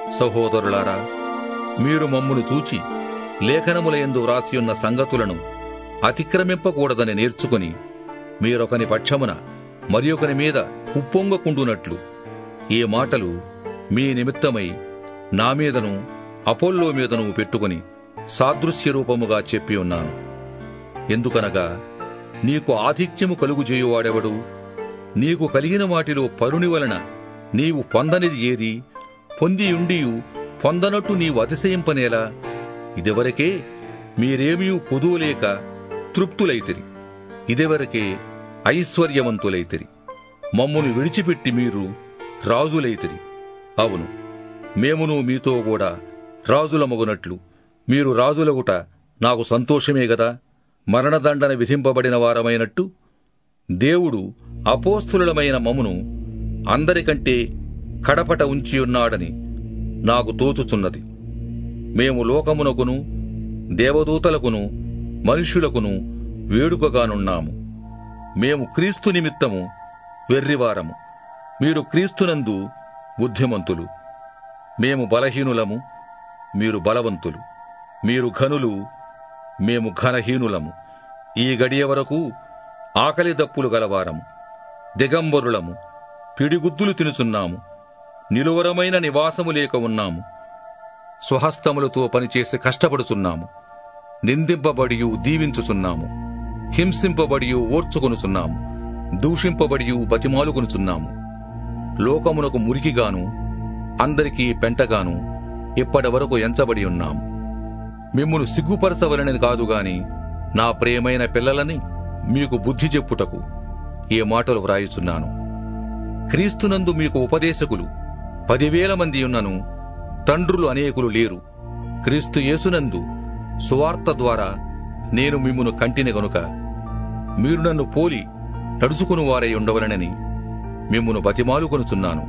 సహోదరులారా మీరు మమ్మును చూచి లేఖనములయందు వ్రాసియున్న సంగతులను అతిక్రమింపకూడదని నేర్చుకుని మీరొకని పక్షమున మరి ఒకని మీద ఉప్పొంగకుండునట్లు ఈ మాటలు మీ నిమిత్తమై నా మీదను అపోల్లో మీదను పెట్టుకుని సాదృశ్య రూపముగా చెప్పి ఉన్నాను ఎందుకనగా నీకు ఆధిక్యము కలుగు చేయువాడెవడు నీకు కలిగిన వాటిలో పరుని వలన నీవు పొందనిది ఏది పొందియుండియు పొందనట్టు నీవు అతిశయింపనేలా ఇదివరకే మీరేమీ కుదువలేక తృప్తులైతిరి ఇదివరకే ఐశ్వర్యవంతులైతిరి మమ్మును విడిచిపెట్టి మీరు రాజులైతిరి అవును మేమును మీతో కూడా రాజులమగునట్లు మీరు రాజులగుట నాకు సంతోషమే గదా మరణదండన విధింపబడిన వారమైనట్టు దేవుడు అపోస్తులమైన మమును అందరికంటే కడపట ఉంచియున్నాడని నాకు తోచుచున్నది మేము లోకమునకును దేవదూతలకును మనుష్యులకును వేడుకగానున్నాము మేము క్రీస్తు నిమిత్తము వెర్రివారము మీరు క్రీస్తునందు బుద్ధిమంతులు మేము బలహీనులము మీరు బలవంతులు మీరు ఘనులు మేము ఘనహీనులము ఈ గడియ వరకు ఆకలి దప్పులు గలవారము దిగంబరులము పిడిగుద్దులు తినుచున్నాము నిలువరమైన నివాసము లేక ఉన్నాము స్వహస్తములతో పనిచేసి కష్టపడుచున్నాము నిందింపబడియు దీవించుచున్నాము హింసింపబడియు ఓర్చుకొనుచున్నాము దూషింపబడియు బతిమాలుకొనుచున్నాము లోకమునకు మురికిగాను అందరికీ పెంటగాను ఇప్పటి వరకు ఎంచబడి ఉన్నాము మిమ్మును సిగ్గుపరచవలనని కాదు గాని నా ప్రియమైన పిల్లలని మీకు బుద్ధి చెప్పుటకు ఈ మాటలు వ్రాయుచున్నాను క్రీస్తునందు మీకు ఉపదేశకులు పదివేల మంది ఉన్నను తండ్రులు అనేకులు లేరు క్రీస్తు యేసునందు సువార్త ద్వారా నేను మిమ్మును కంటిని గనుక మీరు నన్ను పోలి నడుచుకుని వారై ఉండవలనని మిమ్మును బతిమాలుకొనుచున్నాను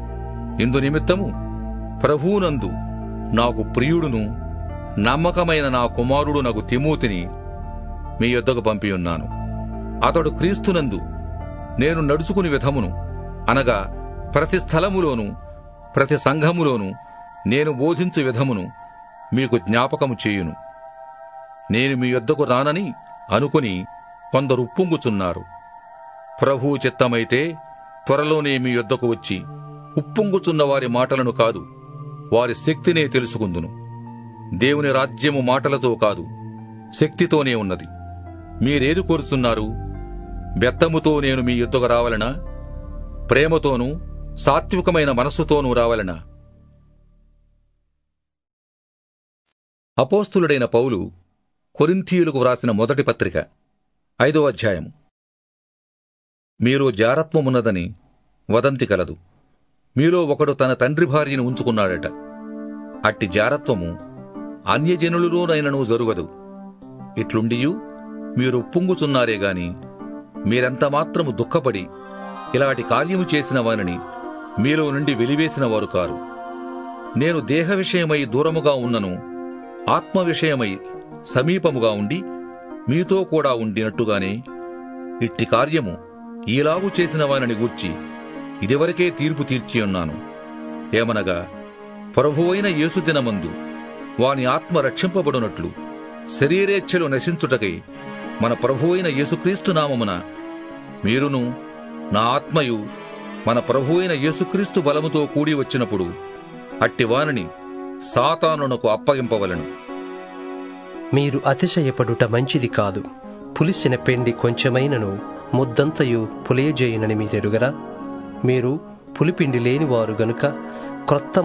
ఇందు నిమిత్తము ప్రభువునందు నాకు ప్రియుడును నమ్మకమైన నా కుమారుడు నాకు తిమోతిని మీ యొద్దకు పంపియున్నాను అతడు క్రీస్తునందు నేను నడుచుకుని విధమును అనగా ప్రతి స్థలములోను ప్రతి సంఘములోను నేను బోధించు విధమును మీకు జ్ఞాపకము చేయును నేను మీ యొద్దకు రానని అనుకుని కొందరు ఉప్పొంగుచున్నారు ప్రభువు చిత్తమైతే త్వరలోనే మీ యొద్దకు వచ్చి ఉప్పొంగుచున్న వారి మాటలను కాదు వారి శక్తినే తెలుసుకుందును దేవుని రాజ్యము మాటలతో కాదు శక్తితోనే ఉన్నది మీరేది కోరుచున్నారు బెత్తముతో నేను మీ యుద్ధకు రావలనా ప్రేమతోనూ సాత్వికమైన మనస్సుతోనూ రావలనా అపోస్తులుడైన పౌలు కొరింథీయులకు వ్రాసిన మొదటి పత్రిక ఐదో అధ్యాయం మీరు జారత్వమున్నదని వదంతి కలదు మీలో ఒకడు తన తండ్రి భార్యను ఉంచుకున్నాడట అట్టి జారత్వము అన్యజనులలోనైనను జరుగదు ఇట్లుండియు మీరు ఉప్పొంగుచున్నారే గాని మీరెంత మాత్రము దుఃఖపడి ఇలాంటి కార్యము చేసిన వారిని మీలో నుండి వెలివేసిన వారు కారు నేను దేహ విషయమై దూరముగా ఉన్నను ఆత్మ విషయమై సమీపముగా ఉండి మీతో కూడా ఉండినట్టుగానే ఇట్టి కార్యము ఈలాగు చేసిన వారిని గూర్చి ఇదివరకే తీర్పు తీర్చి ఉన్నాను ఏమనగా ప్రభువైన యేసు దినమందు వాని ఆత్మ రక్షింపబడునట్లు శరీరేచ్ఛలు నశించుటకై మన ప్రభువైన యేసుక్రీస్తు నామమున మీరును నా ఆత్మయు మన ప్రభువైన యేసుక్రీస్తు బలముతో కూడి వచ్చినప్పుడు అట్టి వానిని సాతానునకు అప్పగింపవలను మీరు అతిశయపడుట మంచిది కాదు పులిసిన పెండి కొంచెమైనను ముద్దంతయు పులియజేయునని మీరెరుగరా మీరు పులిపిండి లేనివారు గనుక క్రొత్త